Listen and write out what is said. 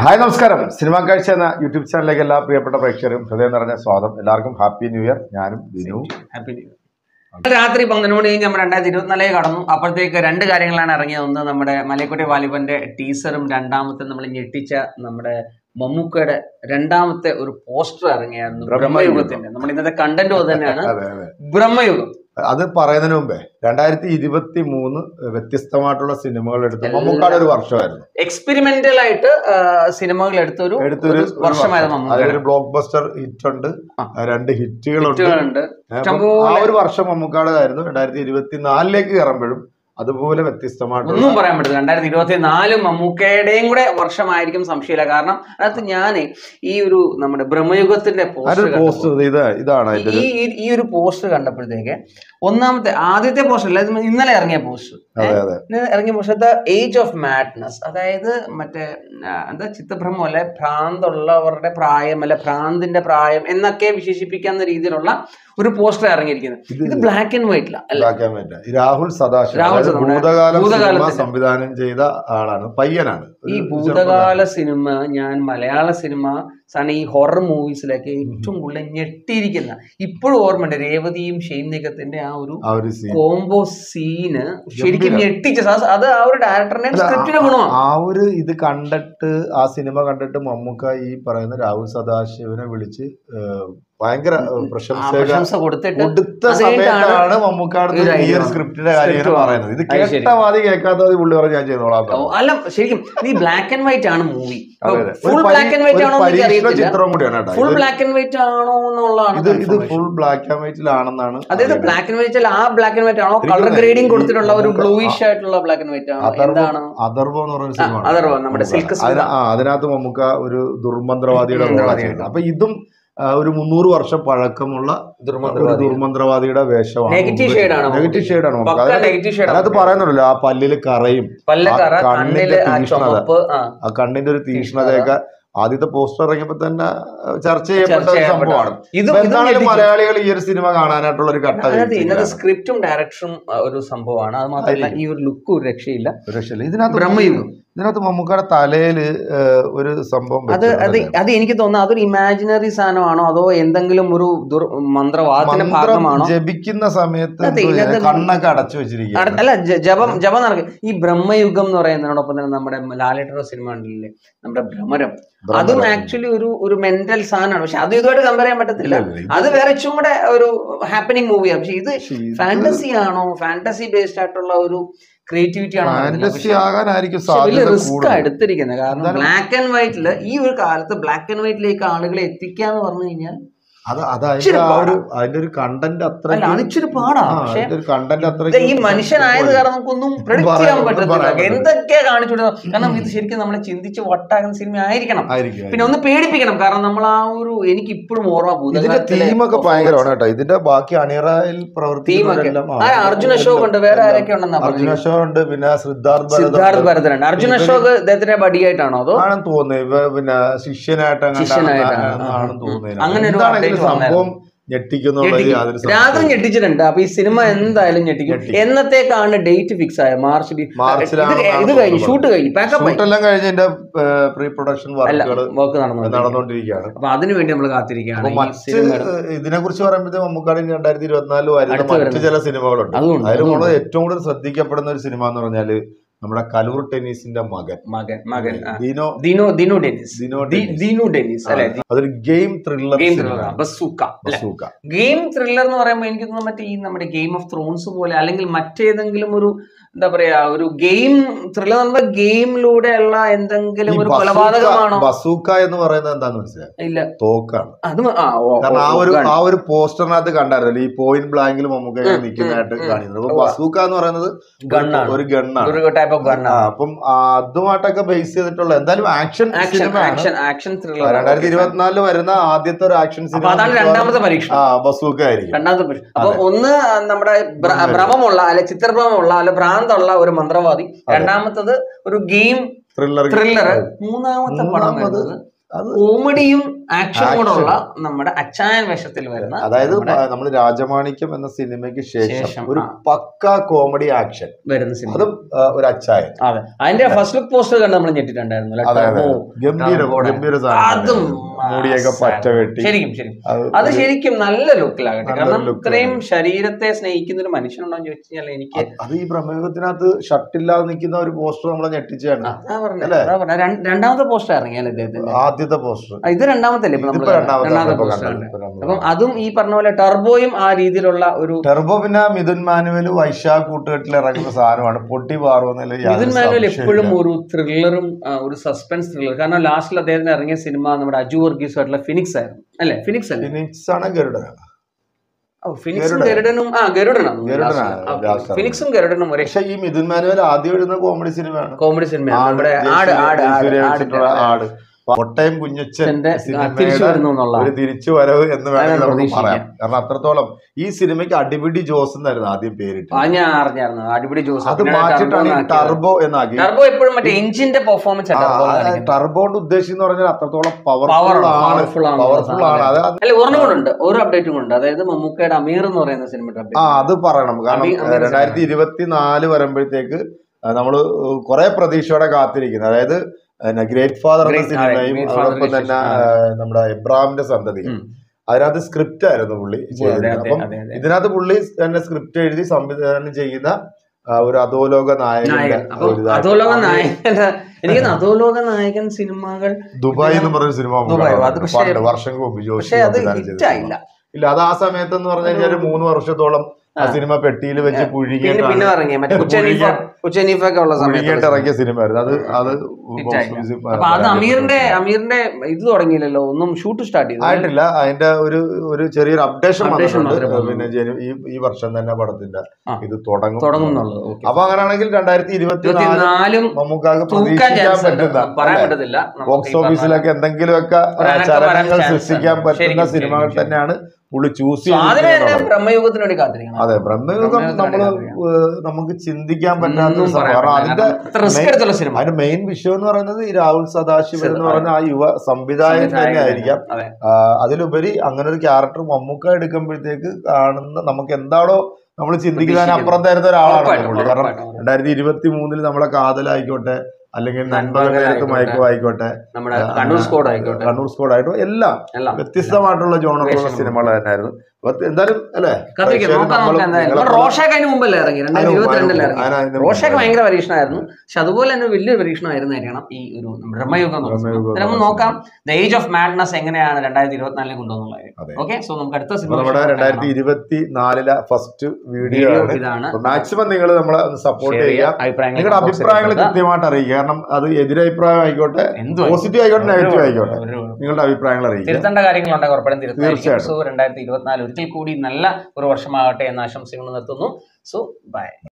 Hi നമസ്കാരം cinema കാഴ്ച എന്ന യൂട്യൂബ് ചാനലിലേക്ക് എല്ലാ പ്രിയപ്പെട്ട പ്രേക്ഷകരും ഹൃദയം നിറഞ്ഞ സ്വാഗതം എല്ലാവർക്കും ഹാപ്പി ന്യൂ ഇയർ ഞാനും ദിനു ഹാപ്പി ന്യൂ ഇയർ രാത്രി പന്ത്രണ്ട് മണി കഴിഞ്ഞ് നമ്മൾ രണ്ടായിരത്തി ഇരുപത്തിനാലേക്ക് കടന്നു അപ്പോഴത്തേക്ക് രണ്ട് കാര്യങ്ങളാണ് ഇറങ്ങിയത് ഒന്ന് നമ്മുടെ മലയക്കുട്ടി വാലിബന്റെ ടീസറും രണ്ടാമത്തെ നമ്മൾ ഞെട്ടിച്ച നമ്മുടെ മമ്മൂക്കയുടെ രണ്ടാമത്തെ ഒരു പോസ്റ്റർ ഇറങ്ങിയായിരുന്നു ബ്രഹ്മയുഗം. ബ്രഹ്മയുഗത്തിന്റെ നമ്മൾ ഇന്നത്തെ കണ്ടന്റ് തന്നെയാണ് അതെ അതെ ബ്രഹ്മയുഗം അത് പറയുന്നതിന് മുമ്പേ രണ്ടായിരത്തി ഇരുപത്തി മൂന്ന് വ്യത്യസ്തമായിട്ടുള്ള സിനിമകൾ എടുത്ത് മമ്മൂക്കാട് ഒരു വർഷമായിരുന്നു എക്സ്പെരിമെന്റൽ ആയിട്ട് ആ, സിനിമകൾ എടുത്തൊരു എടുത്തൊരു ഒരു വർഷമായിരുന്നു മമ്മൂക്കയുടെ അതിലൊരു ബ്ലോക്ക് ബസ്റ്റർ ഹിറ്റ് ഉണ്ട് ആ. രണ്ട് ഹിറ്റുകളുണ്ട് ഹിറ്റുകളുണ്ട് അപ്പം ആ ഇഷ്ടംപോലെ ഒരു വർഷം മമ്മൂക്കാട് ആയിരുന്നു രണ്ടായിരത്തി ഇരുപത്തി നാലിലേക്ക് കയറുമ്പോഴും അതുപോലെ വ്യത്യസ്തമായിട്ടുള്ള ഒന്നും പറയാൻ പറ്റില്ല രണ്ടായിരത്തി ഇരുപത്തി നാലും മമ്മൂക്കയുടെയും കൂടെ വർഷമായിരിക്കും സംശയമില്ല കാരണം അതിനകത്ത് ഞാൻ ഈ ഒരു നമ്മുടെ ബ്രഹ്മയുഗത്തിന്റെ അതൊരു പോസ്റ്റർ പോസ്റ്റ് ഇത് ഇതാണ് അതിന്റെ ഈ ഈ- ഈ ഒരു പോസ്റ്റർ കണ്ടപ്പോഴത്തേക്ക് ഒന്നാമത്തെ ആദ്യത്തെ പോസ്റ്റർ അല്ല ഇത് ഇന്നലെ ഇറങ്ങിയ പോസ്റ്റർ അതെ അതെ ഇന്നലെ ഇറങ്ങിയ poster the age of madness അതായത് മറ്റേ ആ, എന്താ ചിത്തഭ്രമം അല്ലെ ഭ്രാന്തുള്ളവരുടെ പ്രായം അല്ലെ ഭ്രാന്തിന്റെ പ്രായം എന്നൊക്കെ വിശേഷിപ്പിക്കാവുന്ന രീതിയിലുള്ള ഒരു പോസ്റ്റർ ഇറങ്ങിയിരിക്കുന്നത് ഇത് ഇത് ബ്ലാക്ക് ആൻഡ് വൈറ്റില അല്ല ഇതാക്കാൻ പറ്റില്ല ഈ രാഹുൽ സദാശിവം രാഹുൽ അതായത് സദാശിവം. ഭൂതകാലം സിനിമ ഭൂതകാലത്തിന്റെ. സംവിധാനം ചെയ്ത ആളാണ് പയ്യനാണ് ഈ ഒരു ഭൂതകാല സിനിമ ഞാൻ മലയാള സിനിമ സാധനം ഈ ഹൊറർ മൂവീസിലൊക്കെ ഏറ്റവും കൂടുതൽ ഞെട്ടിയിരിക്കുന്ന ഇപ്പോഴും ഓർമ്മയുണ്ട് രേവതിയും ഷെയ്ൻ നിഗത്തിന്റെ ആ ഒരു ആ ഒരു സീൻ കോംബോ സീന് ശരിക്കും ഗംഭീരം. ഞെട്ടിച്ച സാ- അത് ആ ഒരു ഡയറക്ടറിന്റെ അല്ല, സ്ക്രിപ്റ്റിന്റെ ഗുണമാണ് ആ ഒരു ഇത് കണ്ടിട്ട് ആ സിനിമ കണ്ടിട്ട് മമ്മൂക്ക ഈ പറയുന്ന രാഹുൽ സദാശിവനെ വിളിച്ച് ഏഹ്, ഭയങ്കര ഏഹ്, ആ പ്രശംസക പ്രശംസ കൊടുത്തിട്ട് കൊടുത്ത അത് കഴിഞ്ഞിട്ടാണ് സമയത്താണ് മമ്മൂക്കാട് ഈ ഒരു ഈ idea ഒരു സ്ക്രിപ്റ്റിന്റെ കാര്യം Script പറയുന്നത് ഇത് അത് ശരി. കേട്ട വാതി കേൾക്കാത്ത വാതി പുള്ളി പറഞ്ഞ് ഞാൻ ചെയ്തോളാം ഓ, അല്ല ശരിക്കും ഈ ബ്ലാക്ക് ആൻഡ് വൈറ്റ് ആണ് മൂവി അതെ, അതെ. ഫുൾ ഒരു ബ്ലാക്ക് ആൻഡ് വൈറ്റ് ഒരു ആണോ എന്ന് എനിക്ക് പരീക്ഷണ അറിയത്തില്ല ചിത്രം കൂടിയാണ് കേട്ടോ ഫുൾ ഇത് ബ്ലാക്ക് ആൻഡ് വൈറ്റ് ആണോ എന്നുള്ളതാണ് ഇത് ഇത് confirmation. ഫുൾ ബ്ലാക്ക് ആൻഡ് വൈറ്റിലാണെന്നാണ് അതായത് ബ്ലാക്ക് ആൻഡ് വൈറ്റ് ആ ബ്ലാക്ക് ആൻഡ് വൈറ്റ് ആണോ എനിക്ക് കളർ തോന്നുന്നത് ഗ്രേഡിംഗ് ഈ കൊടുത്തിട്ടുള്ള ഒരു നമുക്ക് ബ്ലൂയിഷ് ആയിട്ടുള്ള ബ്ലാക്ക് ആൻഡ് വൈറ്റ് ആണോ എന്താണ് അഥർവ എന്ന് പറയുന്ന ആ, സിനിമ അഥർവ്വ, നമ്മുടെ സിൽക്ക് സ്മിത. അതിനകത്ത് മമ്മൂക്ക ഒരു ദുർമന്ത്രവാദിയുടെ റോളാണ് ദുർമന്ത്രവാദിയുടെ. ചെയ്യുന്നത് അപ്പൊ ഇതും ആ, ഒരു മുന്നൂറ് വർഷം പഴക്കമുള്ള ഒരു ദുർമന്ത്രവാദിയുടെ വേഷമാണ് നെഗറ്റീവ് ഷെയ്ഡാണ് നെഗറ്റീവ് ഷെയ്ഡാണ് മമ്മൂക്ക പക്ക അതിനകത്ത് നെഗറ്റീവ് ഷെയ്ഡ് അതിനകത്ത് പറയുന്നുണ്ടല്ലോ ആ പല്ലില് കറയും പല്ലക്കറ ആ കണ്ണിന്റെ കണ്ണില് ആ തീക്ഷ്ണത. ചുമപ്പ് ആ ആ കണ്ണിന്റെ ഒരു തീക്ഷ്ണതയൊക്കെ ആദ്യത്തെ പോസ്റ്റർ ഇറങ്ങിയപ്പോ തന്നെ ആ, ചർച്ച ചെയ്യപ്പെട്ട ചർച്ച ഒരു ചെയ്യപ്പെട്ട സംഭവമാണ് ഇത് അപ്പൊ ഇത് എന്താണെങ്കിലും ഞെട്ടിച്ചു. മലയാളികൾ ഈ ഒരു സിനിമ കാണാനായിട്ടുള്ള ഒരു ഘട്ടം അതിനകത്ത് ഇന്നത്തെ വീഴ്ചയിലാണ്. സ്ക്രിപ്റ്റും ഡയറക്ഷനും ഒരു സംഭവമാണ് അത് മാത്രമല്ല ഈ ഒരു ലുക്കും ഒരു രക്ഷയില്ല ഒരു രക്ഷയില്ല. ഇതിനകത്ത് ബ്രഹ്മയുഗം. ഇതിനകത്ത് മമ്മൂക്കയുടെ തലയില് ഏഹ്, ഒരു സംഭവം അത് അത് വെച്ചിട്ടുണ്ട്. അത് എനിക്ക് തോന്നുന്നു അതൊരു ഇമാജിനറി സാധനമാണോ അതോ എന്തെങ്കിലും ഒരു ദുർ മന്ത്രവാദത്തിന്റെ മന്ത്രം ഭാഗമാണോ ജപിക്കുന്ന സമയത്ത് അതെ, എന്തോ ഇതിനകത്ത് കണ്ണൊക്കെ അടച്ചു വെച്ചിരിക്കുക അട- അല്ല ജ- ജപം ജപം നടക്കും ഈ ബ്രഹ്മയുഗം എന്ന് പറയുന്നതിനോടൊപ്പം തന്നെ നമ്മുടെ ലാലേട്ടയുടെ സിനിമ ഉണ്ടല്ലേ നമ്മുടെ ഭ്രമരം അതും ആക്ച്വലി ഒരു ഒരു മെന്റൽ സാധനമാണ് പക്ഷെ അത് ഇതുമായിട്ട് കമ്പയർ ചെയ്യാൻ പറ്റത്തില്ല ഇല്ല, ഇല്ല. അത് വേറെ ഇച്ചും കൂടെ ഒരു ഹാപ്പനിങ് മൂവിയാണ് പക്ഷെ ഇത് പക്ഷേ ഇത് ഫാന്റസി ആണോ ഫാന്റസി ബേസ്ഡ് ആയിട്ടുള്ള ഒരു ക്രിയേറ്റിവിറ്റി ആണോ എന്നറിയില്ല. ഫാന്റസി പക്ഷെ- ആകാനായിരിക്കും പക്ഷെ വലിയ സാധ്യത റിസ്ക് കൂടുതൽ എടുത്തിരിക്കുന്നത് കാരണം എന്താണ്? ബ്ലാക്ക് ആൻഡ് വൈറ്റില് ഈ ഒരു കാലത്ത് ബ്ലാക്ക് ആൻഡ് വൈറ്റിലേക്ക് ആളുകളെ എത്തിക്കാന്ന് പറഞ്ഞു കഴിഞ്ഞാൽ അത് അത് ഇച്ചിരി അതിന്റെ ആ ഒരു പാടാ. അതിന്റെ ഒരു കണ്ടന്റ് അത്ര അല്ല അത് ഇച്ചിരി പാടാ പക്ഷെ ഒരു കണ്ടന്റ് അത്ര ഇത് ഈ മനുഷ്യനായത് കാരണം നമുക്കൊന്നും പ്രഡിക്ട് പറയാൻ- ചെയ്യാൻ ഒന്നും പറ്റത്തില്ല പറയാൻ പറ്റില്ല. എന്തൊക്കെയാ കാണിച്ചു വിടുന്നത് കാരണം ഇത് ശരിക്കും നമ്മളെ ചിന്തിച്ച് വട്ടാകുന്ന സിനിമ ആയിരിക്കണം ആയിരിക്കും പിന്നെ ഒന്ന് പേടിപ്പിക്കണം കാരണം നമ്മൾ ആ ഒരു എനിക്ക് ഇപ്പോഴും ഓർമ്മ ഇതിന്റെ ഭൂതകാലത്തിലെ തീമൊക്കെ ഭയങ്കരമാണ് കേട്ടോ ഇതിന്റെ ബാക്കി അണിയറയിൽ തീമൊക്കെ പ്രവർത്തിക്കുന്നവരെല്ലാം ആ, ആ അർജുൻ അശോക് ഉണ്ട് വേറെ ആരൊക്കെ ഉണ്ടെന്നാ അർജുന പറഞ്ഞത് ഷോ ഉണ്ട് പിന്നെ സിദ്ധാർത്ഥ് ഭരതൻ സിദ്ധാർത്ഥ് ഉണ്ട്. ഭരതനുണ്ട് അർജുൻ അശോക് ഇദ്ദേഹത്തിന്റെ ബഡിയായിട്ടാണോ അതോ ആണെന്ന് തോന്നുന്നു ഇവ പിന്നെ ശിഷ്യനായിട്ട് ശിഷ്യനായിട്ടാണ്. ആണെന്ന് തോന്നുന്നത് അങ്ങനെ ഒരു എന്താണെങ്കിലും update സംഭവം ഞെട്ടിക്കുന്നുള്ള ഞെട്ടിക്കും. യാതൊരു രാത്രി സംശയവും ഞെട്ടിച്ചിട്ടുണ്ട് അപ്പൊ ഈ സിനിമ എന്തായാലും ഞെട്ടിക്കും ഞെട്ടിക്കും. എന്നത്തേക്കാണ് ഡേറ്റ് ഫിക്സ് ആയ മാർച്ച് ബി- മാർച്ചിലാണ് ഇത് ഇത് കഴിഞ്ഞു ഷൂട്ട് കഴിഞ്ഞു പാക്കപ്പ് ആയി ഷൂട്ടെല്ലാം കഴിഞ്ഞ് ഇതിന്റെ പ്രീ പ്രൊഡക്ഷൻ അല്ല വർക്കുകൾ വർക്ക് നടന്നു നടന്നുകൊണ്ടിരിക്കുകയാണ് അപ്പൊ അതിനു വേണ്ടി നമ്മൾ കാത്തിരിക്കുകയാണ് അപ്പൊ ഈ മറ്റ് സിനിമയുടെ ഇതിനെ കുറിച്ച് പറയുമ്പോഴത്തേക്ക് മമ്മൂക്കാടി രണ്ടായിരത്തി ഇരുപത്തിനാലിൽ വരുന്ന അടുത്ത് മറ്റു വരുന്നത്. ചില സിനിമകളുണ്ട് അതുകൊണ്ട് അതിൽ അതുകൊണ്ട്. കൂടുതൽ ഏറ്റവും കൂടുതൽ ശ്രദ്ധിക്കപ്പെടുന്ന ഒരു സിനിമ എന്ന് പറഞ്ഞാല് നമ്മുടെ കലൂർ ടെന്നീസിന്റെ മകൻ മകൻ മകൻ ആ. ദിനോ ദിനു ദിനു ഡെന്നിസ് ദിനോ ദി- ഡെന്നിസ്. ദിനു ഡെന്നിസ് അല്ലെ ആ, അതൊരു game thriller game thriller Bazooka അല്ലെ ബസൂക്ക ഗെയിം ത്രില്ലർ എന്ന് പറയുമ്പോൾ എനിക്ക് തോന്നുന്നു മറ്റേ ഈ നമ്മുടെ ഗെയിം ഓഫ് ത്രോൺസ് പോലെ അല്ലെങ്കിൽ മറ്റേതെങ്കിലും ഒരു എന്താ പറയാ ഒരു ഗെയിം ത്രില്ലർ എന്ന് പറയുമ്പോൾ ഗെയിമിലൂടെ ഉള്ള എന്തെങ്കിലും ഈ ഒരു ബസൂക്ക- കൊലപാതകമാണോ ബസൂക്ക എന്ന് പറയുന്നത് എന്താന്ന് മനസ്സിലായി ഇല്ല തോക്കാണ് അത് മ- ആ, ഓ, കാരണം ആ ഓ, ഒരു ഓ, ആ ഒരു പോസ്റ്ററിനകത്ത് കണ്ടായിരുന്നല്ലോ ഈ പോയിന്റ് ബ്ലാങ്കിൽ മമ്മൂക്ക ഇങ്ങനെ ഉം, നിൽക്കുന്നതായിട്ട് ഉം, കാണിക്കുന്നത് അപ്പൊ ഉവ്വ. ബസൂക്ക എന്ന് പറയുന്നത് ഗണ്ണാണ്. ഒരു ഗണ്ണാണ് ഒരു ടൈപ്പ് ഓഫ് ആ, ഗണ്ണാണ് അപ്പം അതുമായിട്ടൊക്കെ ബേസ് ചെയ്തിട്ടുള്ള എന്തായാലും ആക്ഷൻ ആക്ഷൻ സിനിമയാണ് ആക്ഷൻ ആക്ഷൻ ത്രില്ലർ രണ്ടായിരത്തി ഇരുപത്തിനാലില് വരുന്ന ആദ്യത്തെ ഒരു ആക്ഷൻ അപ്പൊ അതാണ് രണ്ടാമത്തെ പരീക്ഷ ആ ബസൂക്ക ആയിരിക്കും രണ്ടാമത്തെ പരീക്ഷ അപ്പൊ ഒന്ന് നമ്മുടെ ഭ്ര- ഭ്രമമുള്ള അല്ലെ ചിത്രഭ്രമമുള്ള അല്ലെ ഭ്രാന്തുള്ള ഒരു മന്ത്രവാദി രണ്ടാമത്തത് ഒരു ഗെയിം ത്രില്ലർ ത്രില്ലർ മൂന്നാമത്തെ പടം മൂന്നാമത് വരുന്നത് അത് കോമഡിയും ആക്ഷനും Action. കൂടെ ഉള്ള നമ്മുടെ അച്ചായൻ വേഷത്തിൽ വരുന്ന അതായത് നമ്മുടെ നമ്മൾ രാജമാണിക്യം എന്ന സിനിമയ്ക്ക് ശേഷം ശേഷം, ഒരു ആ. പക്ക കോമഡി ആക്ഷൻ വരുന്ന സിനിമ അതും ആ, ഒരു അച്ചായൻ അതെ അതിന്റെ ഫസ്റ്റ് ലുക്ക് പോസ്റ്റർ കണ്ട് നമ്മൾ ഞെട്ടിട്ടുണ്ടായിരുന്നു അല്ലേ? അതെ അതെ ടർബോ, ഗംഭീര ടർബോയുടെ. ഗംഭീര അതും സാധനം മുടിയൊക്കെ പച്ച വെട്ടി ശരിക്കും ശരിക്കും അത് അത് ഒരു- ശരിക്കും നല്ല ലുക്കിലാകട്ടെ നല്ലൊരു കാരണം look ഇത്രയും ആണ്. ശരീരത്തെ സ്നേഹിക്കുന്ന ഒരു മനുഷ്യനുണ്ടോ എന്ന് ചോദിച്ചു കഴിഞ്ഞാൽ എനിക്ക് അത് അത് ഈ ബ്രഹ്മയുഗത്തിനകത്ത് ഷർട്ടില്ലാതെ നിൽക്കുന്ന ഒരു പോസ്റ്റർ നമ്മളെ ഞെട്ടിച്ചാണ് അതാ പറഞ്ഞത് അല്ലേ? അതാ പറഞ്ഞത് രണ്ട്- രണ്ടാമത്തെ പോസ്റ്റർ ഇറങ്ങിയാൽ ഇദ്ദേഹത്തിന്റെ ആദ്യത്തെ പോസ്റ്റർ ആ, ഇത് രണ്ടാമത്തെ അല്ലേ ഇപ്പൊ ഇതിപ്പോ നമ്മള് രണ്ടാമത്തെ രണ്ടാമത്തെ നമ്മളിപ്പോ പോസ്റ്റർ കണ്ടത്. ആണ് ഇപ്പോ നമ്മള് അപ്പം അതും ഈ പറഞ്ഞ പോലെ ടർബോയും ആ രീതിയിലുള്ള ഒരു ടെർബോ പിന്നെ മിഥുൻ മാനുവൽ വൈശാഖ് കൂട്ടുകെട്ടിൽ ഇറങ്ങുന്ന സാധനമാണ് പൊട്ടി പാറുന്നതിൽ മിഥുൻ മാനുവൽ എപ്പോഴും ഒരു ത്രില്ലറും ഒരു സസ്പെൻസ് ത്രില്ലർ കാരണം ലാസ്റ്റിൽ അദ്ദേഹത്തിന് ഇറങ്ങിയ സിനിമ നമ്മുടെ അജു വർഗീസ് ആയിട്ടുള്ള ഫിനിക്സ് ആയിരുന്നു അല്ലെ ഫിനിക്സ് അല്ലേ ഫിനിക്സ് ആണ് ഗരുഡനാണ് ഓ, ഫിനിക്സും ഗരുഡൻ. ഗരുഡനും ആ ഗരുഡനാണ് ഗരുഡനാണ് ആ, last ഫിനിക്സും ഗരുഡനും ഒരേ പക്ഷെ ഈ മിഥുൻ മാനുവൽ ആദ്യം എഴുതുന്ന കോമഡി സിനിമയാണ് കോമഡി സിനിമയാണ് ആട്, നമ്മുടെ ജയസൂര്യ- ആട് ആട് ആട് ജയസൂര്യ ആട് വെച്ചിട്ടുള്ള ആട് കൊട്ടയം കുഞ്ഞച്ചൻ ന്റെ, ആ, തിരിച്ചു സിനിമയുടെ വരുന്നു എന്നുള്ള ഒരു തിരിച്ചു വരവ് എന്ന് വേണമെങ്കിൽ അതാണ് നമുക്ക് പ്രതീക്ഷിക്കാം. പറയാം കാരണം അത്രത്തോളം ഈ സിനിമയ്ക്ക് അടിപിടി ജോസ് എന്നായിരുന്നു ആദ്യം പേരിട്ട് ആ ഞാൻ അറിഞ്ഞായിരുന്നു അടിപൊളി ജോസ് അത് മാറ്റിയിട്ടാണ് ഈ ടർബോ എന്നാക്കി ടർബോ എപ്പോഴും മറ്റേ എഞ്ചിന്റെ പെർഫോമൻസ് ടർബോണ്ട് ഉദ്ദേശിക്കുന്ന പറഞ്ഞാൽ അത്രത്തോളം Power പവർഫുൾ ആണ്, ആണ് powerful ആണ് പവർഫുൾ ആണ് അത് അത് അല്ല ഒരെണ്ണം കൂടെ ഉണ്ട് ഒരു അപ്ഡേറ്റും ഉണ്ട് അതായത് മമ്മൂക്കയുടെ അമീർ എന്ന് പറയുന്ന സിനിമയുടെ ആ അപ്ഡേറ്റ് അത് പറയണം കാരണം അമീർ- അമീർ രണ്ടായിരത്തി ഇരുപത്തിനാല് വരുമ്പോഴത്തേക്ക് നമ്മൾ കുറെ പ്രതീക്ഷയോടെ കാത്തിരിക്കുന്നത് അതായത് ഗ്രേറ്റ് ഫാദർ എന്ന Great- അതെ, സിനിമയും Great Father അതോടൊപ്പം ക്ക് തന്നെ ശേഷം, ആ, നമ്മുടെ എബ്രാഹിമിന്റെ സന്തതി ഉം. അതിനകത്ത് സ്ക്രിപ്റ്റ് ആയിരുന്നു പുള്ളി അതെ ചെയ്തിരുന്നത് അതെ അപ്പം അതെ അതെ ഇതിനകത്ത് പുള്ളി തന്നെ സ്ക്രിപ്റ്റ് എഴുതി സംവിധാനം ചെയ്യുന്ന ആ, ഒരു അധോലോക നായകന്റെ നായകൻ അപ്പൊ ഒരു ഇതായിട്ട് അധോലോക അത് നായകന്റെ എനിക്ക് തോന്നുന്നു അധോലോക നായകൻ സിനിമകൾ ദുബായ് എന്ന് പറഞ്ഞ സിനിമ നമുക്ക് ദുബായ്, കാണാൻ അത് പറ്റും. പക്ഷേ- പണ്ട് വർഷങ്ങൾക്ക് മുമ്പ് ജോഷി പക്ഷെ അത് സംവിധാനം ചെയ്ത ഹിറ്റ് സിനിമ. ആയില്ല ഇല്ല അത് ആ സമയത്ത് എന്ന് പറഞ്ഞു കഴിഞ്ഞാൽ മൂന്ന് വർഷത്തോളം ആ സിനിമ പെട്ടിയിൽ വെച്ച് പിന്നെ പിന്നെ പുഴുകിയിട്ടാണ് ഇറങ്ങിയ മറ്റേ കുച്ചനീഫ കുച്ചനീഫ ഒക്കെ ഉള്ള പുഴുകിയിട്ട് സമയത്ത് ഇറങ്ങിയ സിനിമയായിരുന്നു അത് അത് Hit box ആയില്ല. office അപ്പൊ അത് അമീറിന്റെ അമീറിന്റെ ഇത് തുടങ്ങിയില്ലല്ലോ ഒന്നും ഷൂട്ട് സ്റ്റാർട്ട് ചെയ്തു ആയിട്ടില്ല അതിന്റെ ഒരു ഒരു ചെറിയൊരു അപ്ഡേഷൻ Updation വന്നിട്ടുണ്ട് മാത്രമേ പിന്നെ ജനു- ഈ ഈ വർഷം തന്നെ പടത്തിന്റെ ആ. ഇത് തുടങ്ങും തുടങ്ങുന്നുള്ളത് ഓക്കെ അപ്പൊ അങ്ങനെയാണെങ്കിൽ രണ്ടായിരത്തി ഇരുപത്തിനാല് ഇരുപത്തിനാലും മമ്മൂക്കാക്ക് തൂക്കാൻ പ്രതീക്ഷിക്കാൻ ചാൻസ് ഉണ്ട് പറ്റുന്ന പറയാൻ അല്ലേ? പറ്റത്തില്ല നമുക്ക് ബോക്സ് ഈ പറഞ്ഞ ഓഫീസിലൊക്കെ എന്തെങ്കിലുമൊക്കെ ഒരു അനക്കം ചലനങ്ങൾ വരാൻ chance സൃഷ്ടിക്കാൻ ഉണ്ട്. പറ്റുന്ന ശരിക്കും, സിനിമകൾ ശരിക്കും. തന്നെയാണ് പുള്ളി ചൂസ് So, ആദ്യമേ തന്നെ ചെയ്തിട്ടുള്ളത് ബ്രഹ്മയുഗത്തിന് വേണ്ടി കാത്തിരിക്കണം അതെ ബ്രഹ്മയുഗം ബ്രഹ്മയുഗത്തിന് നമ്മള് വേണ്ടി ഏഹ്, നമുക്ക് ചിന്തിക്കാൻ പറ്റാത്ത ഒന്നും ഒരു സംഭവം പറയാൻ കാരണം പറ്റില്ല. അതിന്റെ കാരണം അത്ര റിസ്ക് main- എടുത്തുള്ള സിനിമ അതിന്റെ മെയിൻ വിഷയം എന്ന് പറയുന്നത് ഈ രാഹുൽ സദാശിവൻ എന്ന് അതെ. പറയുന്ന ആ യുവ സംവിധായകൻ തന്നെ ആയിരിക്കാം അതെ ആ, അതിലുപരി അങ്ങനെ ഒരു ക്യാരക്ടർ മമ്മൂക്ക എടുക്കുമ്പോഴത്തേക്ക് കാണുന്ന നമുക്ക് എന്താണോ നമ്മൾ ചിന്തിക്കുന്നതിന് അപ്പുറം തരുന്ന ഒരാളാണ് ഉറപ്പായിട്ടും, പുള്ളി കാരണം ഉറപ്പായിട്ടും. രണ്ടായിരത്തി ഇരുപത്തി മൂന്നിൽ നമ്മളെ കാതലായിക്കോട്ടെ അല്ലെങ്കിൽ നൻപകൽ നേരത്ത് മയക്കോ ആയിക്കോട്ടെ നമ്മുടെ കണ്ണൂർ സ്കോഡ് ആയിക്കോട്ടെ കണ്ണൂർ സ്കോഡ് ആയിട്ടോ എല്ലാം എല്ലാം വ്യത്യസ്തമായിട്ടുള്ള ജോണറുള്ള വേഷങ്ങൾ. സിനിമകൾ തന്നെയായിരുന്നു അപ്പൊ എന്തായാലും അല്ലേ കത്തിരിക്കാം പ്രേക്ഷകർ നോക്കാം നമ്മളും നോക്കാം എന്തായാലും നിങ്ങളെ നമ്മുടെ റോഷാക്ക് അതിന് മുമ്പല്ലേ ഇറങ്ങി രണ്ടായിരത്തി ഇരുപത്തിരണ്ടിൽ ഇറങ്ങി അതിന് അതിന് റോഷാക്ക് ഭയങ്കര പരീക്ഷണമായിരുന്നു പക്ഷെ അതുപോലെ തന്നെ വലിയൊരു പരീക്ഷണമായിരുന്നായിരിക്കണം ഈ ഒരു നമ്മുടെ ബ്രഹ്മയുഗം എന്ന് പറയുന്നത്. ബ്രഹ്മയുഗം ഇത് നമുക്ക് എന്ന് നോക്കാം ദ ഏജ് ഓഫ് മാഡ്നസ് എങ്ങനെയാണ് രണ്ടായിരത്തി ഇരുപത്തിനാലിൽ കൊണ്ടുവന്നുള്ളത് അതെ. ഓക്കെ സോ നമുക്ക് അടുത്ത അപ്പൊ നമ്മുടെ രണ്ടായിരത്തി സിനിമ ഇരുപത്തി നാലിലെ ഫസ്റ്റ് വീഡിയോ ആണ് ഇതാണ് മാക്സിമം നിങ്ങൾ നമ്മളെ സപ്പോർട്ട് Share ചെയ്യുക. ചെയ്യുക അഭിപ്രായങ്ങൾ നിങ്ങളുടെ box ൽ അഭിപ്രായങ്ങൾ രേഖപ്പെടുത്തുക. കൃത്യമായിട്ട് അറിയിക്കുക കാരണം അത് എതിരഭിപ്രായം ആയിക്കോട്ടെ എന്തും പോസിറ്റീവ് ആയിക്കോട്ടെ നെഗറ്റീവ് ആയിക്കോട്ടെ ഒരു- ഒരു- നിങ്ങളുടെ അഭിപ്രായങ്ങൾ അറിയിക്കുക തിരുത്തേണ്ട കാര്യങ്ങളുണ്ടെങ്കിൽ ഉറപ്പായും തിരുത്തായിരിക്കും തീർച്ചയായിട്ടും. സോ രണ്ടായിരത്തി ഇരുപത്തിനാല് ഒരിക്കൽ കൂടി നല്ല ഒരു വർഷമാകട്ടെ എന്ന ആശംസകൾ നിർത്തുന്നു സോ ബൈ